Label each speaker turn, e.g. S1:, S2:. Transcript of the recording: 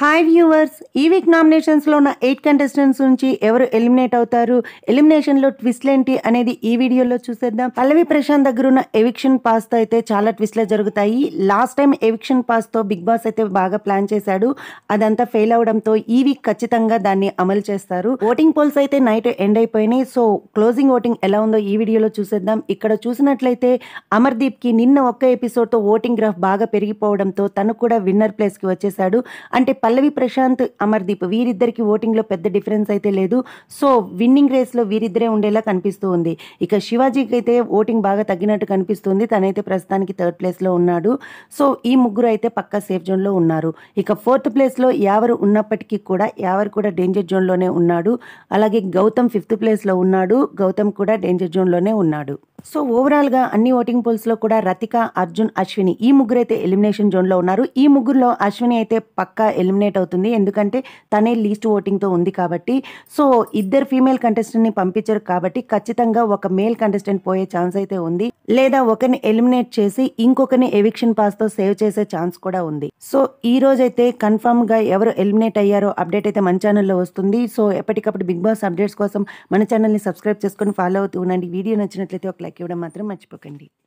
S1: hi viewers ఈ week నామినేషన్స్లో ఉన్న ఎయిట్ కంటెస్టెంట్స్ నుంచి ఎవరు ఎలిమినేట్ అవుతారు ఎలిమినేషన్లో ట్విస్ట్లు ఏంటి అనేది ఈ వీడియోలో చూసేద్దాం పల్లవి ప్రశాంత్ దగ్గర ఉన్న ఎవిక్షన్ పాస్ తో అయితే చాలా ట్విస్ట్లే జరుగుతాయి లాస్ట్ టైం ఎవిక్షన్ పాస్ తో బిగ్ బాస్ అయితే బాగా ప్లాన్ చేశాడు అదంతా ఫెయిల్ అవడంతో ఈ వీక్ ఖచ్చితంగా దాన్ని అమలు చేస్తారు ఓటింగ్ పోల్స్ అయితే నైట్ ఎండ్ అయిపోయినాయి సో క్లోజింగ్ ఓటింగ్ ఎలా ఉందో ఈ వీడియోలో చూసేద్దాం ఇక్కడ చూసినట్లయితే అమర్దీప్ కి నిన్న ఒక్క ఎపిసోడ్ తో ఓటింగ్ గ్రాఫ్ బాగా పెరిగిపోవడంతో తను కూడా విన్నర్ ప్లేస్ కి వచ్చేసాడు అంటే పల్లవి ప్రశాంత్ అమర్దీప్ వీరిద్దరికి ఓటింగ్ లో పెద్ద డిఫరెన్స్ అయితే లేదు సో విన్నింగ్ రేస్ లో వీరిద్దరే ఉండేలా కనిపిస్తూ ఉంది ఇక శివాజీకి అయితే ఓటింగ్ బాగా తగ్గినట్టు కనిపిస్తుంది తనైతే ప్రస్తుతానికి థర్డ్ ప్లేస్ లో ఉన్నాడు సో ఈ ముగ్గురు అయితే పక్కా సేఫ్ జోన్ లో ఉన్నారు ఇక ఫోర్త్ ప్లేస్ లో యావరు ఉన్నప్పటికీ కూడా యావరు కూడా డేంజర్ జోన్ లోనే ఉన్నాడు అలాగే గౌతమ్ ఫిఫ్త్ ప్లేస్ లో ఉన్నాడు గౌతమ్ కూడా డేంజర్ జోన్ లోనే ఉన్నాడు సో ఓవరాల్ గా అన్ని ఓటింగ్ పోల్స్ లో కూడా రతిక అర్జున్ అశ్విని ఈ ముగ్గురు అయితే ఎలిమినేషన్ జోన్ లో ఉన్నారు ఈ ముగ్గురులో అశ్విని అయితే పక్కా ఎలిమినేట్ అవుతుంది ఎందుకంటే తనే లీస్ట్ ఓటింగ్ తో ఉంది కాబట్టి సో ఇద్దరు ఫీమేల్ కంటెస్టెంట్ ని పంపించారు కాబట్టి ఖచ్చితంగా ఒక మేల్ కంటెస్టెంట్ పోయే ఛాన్స్ అయితే ఉంది లేదా ఒకరిని ఎలిమినేట్ చేసి ఇంకొకరిని ఎవిక్షన్ పాస్ తో సేవ్ చేసే ఛాన్స్ కూడా ఉంది సో ఈ రోజు అయితే కన్ఫర్మ్ గా ఎవరు ఎలిమినేట్ అయ్యారో అప్డేట్ అయితే మన ఛానల్లో వస్తుంది సో ఎప్పటికప్పుడు బిగ్ బాస్ అప్డేట్స్ కోసం మన ఛానల్ని సబ్స్క్రైబ్ చేసుకొని ఫాలో అవుతూ ఉండండి వీడియో నచ్చినట్లయితే ఒక లైక్ ఇవ్వడం మాత్రం మర్చిపోకండి